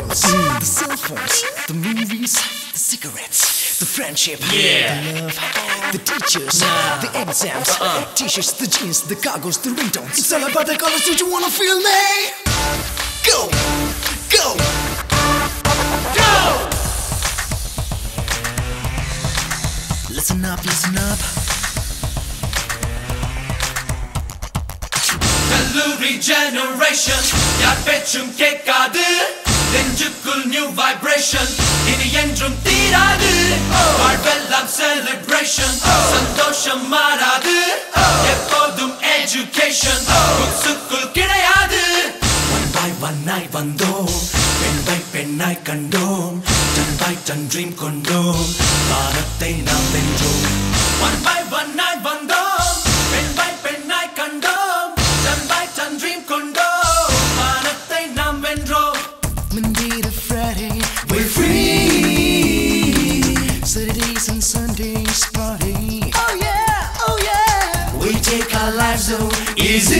clothes, the cell phones, the movies, the cigarettes, the friendship, Yeah. the love, the teachers, the exams, t-shirts, the jeans, the cargos, the ringtones. It's all about the colors. Do you wanna feel me? Go, go, Go! listen up, listen up. கல்லூரி generation யார் பேச்சும் கேட்காது நெஞ்சுக்குள் new vibration இனி என்றும் தீராது வாழ்வெல்லாம் celebration சந்தோஷம் மாறாது எப்போதும் எஜுகேஷன் புக்ஸுக்குள் கிடையாது ஒன் பை ஒன்னாய் வந்தோம் பெண் பை பெண்ணாய் கண்டோம் டன் பை டன் ட்ரீம் கொண்டோம் வானத்தை நாம் வென்றோம் ஒன் பை ஒன்னாய் வந்தோம் பெண் பை பெண்ணாய் கண்டோம் டன் பை டன் ட்ரீம் கொண்டோம் வானத்தை நாம் வென்றோம் Monday to Friday, We're free Saturdays and Sundays party. Oh yeah, oh yeah. We take our lives so easy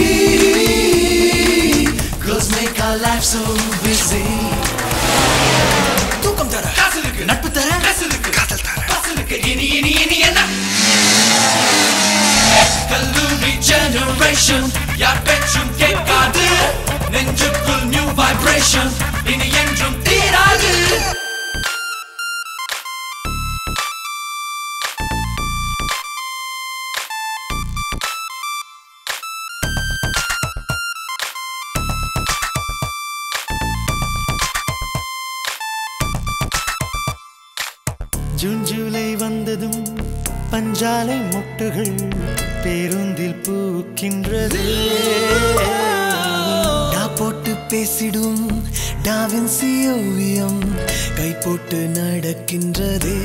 Girls make our lives so busy தூக்கம் தர காசலுக்கு நட்பு தர காசலுக்கு காதல் தர காசலுக்கு இனி இனி இனி என்ன கல்லூரி ஜெனரேஷன் யார் பேச்சும் கேட்காது நெஞ்சுக்குள் நியூ வைப்ரேஷன் இனி என்றும் தீராது ஜூன் ஜூலை வந்ததும் பஞ்சாலை மொட்டுகள் பேருந்தில் பூக்கின்றது டா போட்டு பேசிடும் டாவின்சி ஓவியம் கை போட்டு நடக்கின்றதே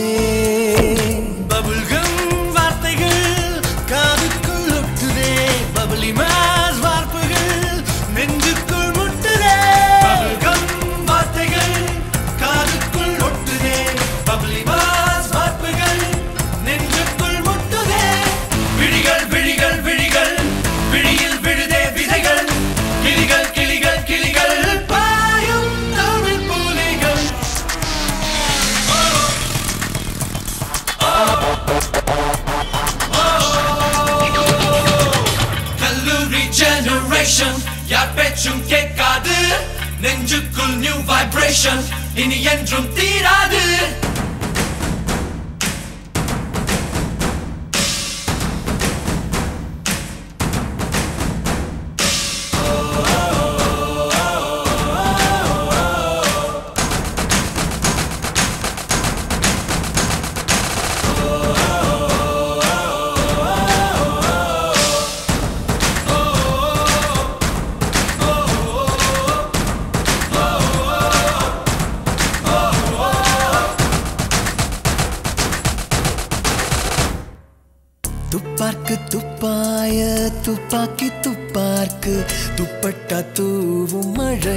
பபுல்கம் வார்த்தைகள் காதுக்குள் ஒட்டுதே பபுலி மாஸ் வார்ப்புகள் நெஞ்சுக்குள் முட்டுதே பபுல்கம் வார்த்தைகள் காதுக்குள் ஒட்டுதே பப்ளி பாஸ் வார்ப்புகள் நெஞ்சுக்குள் முட்டுதே விழிகள் விழிகள் விழிகள் விழியில் விழுதே விதைகள் கிளிகள் கிளிகள் கிளிகள் பாயும் தமிழ் புலிகள் கல்லூரி ஜெனரேஷன் யார் பேச்சும் கேட்காது நெஞ்சுக்குள் நியூ வைப்ரேஷன் இனி என்றும் தீராது துப்பார்க்கு துப்பாய துப்பாக்கி துப்பார்க்கு துப்பட்டா தூவும் மழை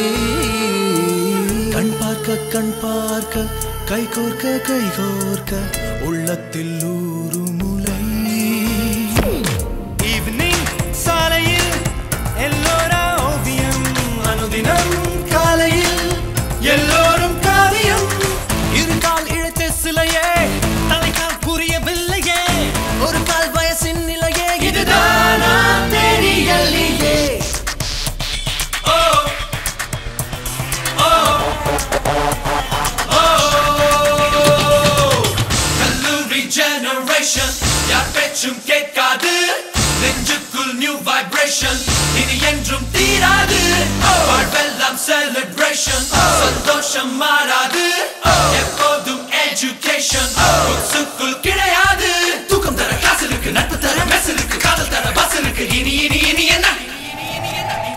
கண் பார்க்க கண் பார்க்க கை கோர்க்க கை கோர்க்க உள்ளத்தில் ஊறு முலை ஈவினிங் சாலையில் எல்லோரா ஓவியம் அனுதினம் காலையில் எல்லோரும் காவியம் இருக்கால் இழைத்த சிலையே தலைக்கால் புரியவில்லையே ஒரு கால் வயசின் நிலையே இதுதானா தெரியலையே கல்லூரி ஜெனரேஷன் யார் பேச்சும் கேட்காது நெஞ்சுக்குள் நியூ வைப்ரேஷன் இனி என்றும் தீராது வாழ்வெல்லாம் செலிப்ரேஷன் சந்தோஷம் மாறாது எப்போதும் எஜுகேஷன்